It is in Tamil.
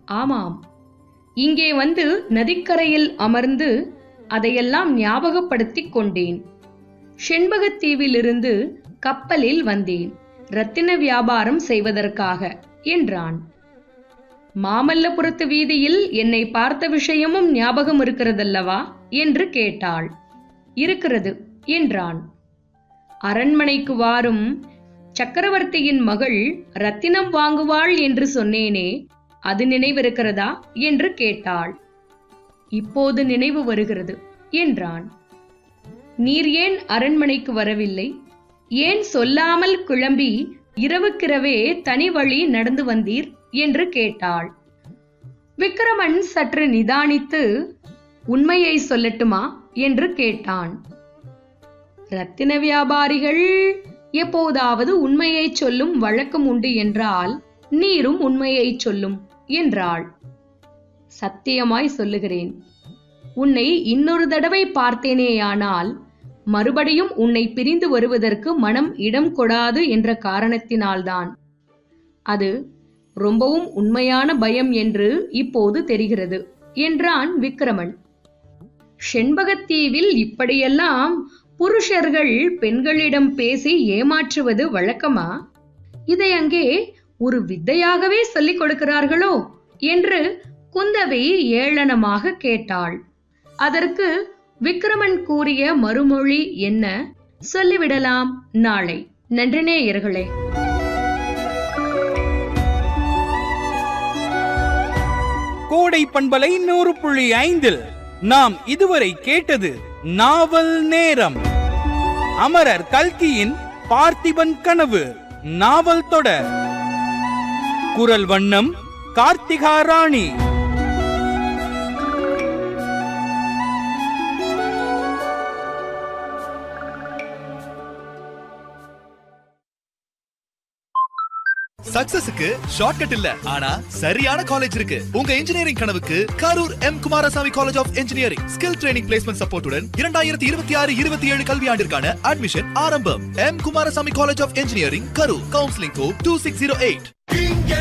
ஆமாம் இங்கே வந்து நதிக்கரையில் அமர்ந்து அதையெல்லாம் ஞாபகப்படுத்திக் கொண்டேன் செண்பகத்தீவிலிருந்து கப்பலில் வந்தேன் ரத்தின வியாபாரம் செய்வதற்காக என்றான் மாமல்லபுரத்து வீதியில் என்னை பார்த்த விஷயமும் ஞாபகம் இருக்கிறதல்லவா என்று கேட்டாள் இருக்கிறது என்றான் அரண்மனைக்கு வாரும் சக்கரவர்த்தியின் மகள் ரத்தினம் வாங்குவாள் என்று சொன்னேனே அது நினைவிருக்கிறதா என்று கேட்டாள் இப்போது நினைவு வருகிறது என்றான் நீர் ஏன் அரண்மனைக்கு வரவில்லை ஏன் சொல்லாமல் கிளம்பி இரவுக்கிரவே தனி வழி நடந்து வந்தீர் என்று கேட்டாள் விக்கிரமன் சற்று நிதானித்து உண்மையை சொல்லட்டுமா என்று கேட்டான் ரத்தின வியாபாரிகள் எப்போதாவது உண்மையை சொல்லும் வழக்கம் உண்டு என்றால் நீரும் உண்மையை சொல்லும் என்றாள் சத்தியமாய் சொல்லுகிறேன் உன்னை இன்னொரு தடவை பார்த்தேனேயானால் மறுபடியும் உன்னை பிரிந்து வருவதற்கு மனம் இடம் கொடாது என்ற காரணத்தினால்தான் அது ரொம்பவும் உண்மையான பயம் என்று இப்போது தெரிகிறது என்றான் விக்கிரமன் செண்பகத்தீவில் இப்படியெல்லாம் புருஷர்கள் பெண்களிடம் பேசி ஏமாற்றுவது வழக்கமா இதை அங்கே ஒரு வித்தையாகவே சொல்லிக் கொடுக்கிறார்களோ என்று குந்தவை ஏளனமாக கேட்டாள் அதற்கு விக்கிரமன் கூறிய மறுமொழி என்ன சொல்லிவிடலாம் நாளை நன்றி நேயர்களே கோடை பண்பலை நூறு புள்ளி ஐந்தில் நாம் இதுவரை கேட்டது நாவல் நேரம் அமரர் கல்கியின் பார்த்திபன் கனவு நாவல் தொடர் குரல் வண்ணம் கார்த்திகா ராணி சக்சஸுக்கு ஷார்ட்கட் இல்ல ஆனா சரியான காலேஜ் இருக்கு உங்க இன்ஜினியரிங் கனவுக்கு Karur M Kumarasamy college of engineering skill training placement சப்போர்ட்டுடன் இரண்டாயிரத்தி இருபத்தி ஆறு இருபத்தி ஏழு கல்வியாண்டிற்கான அட்மிஷன் ஆரம்பம் M Kumarasamy college of engineering Karur counselling code two six zero eight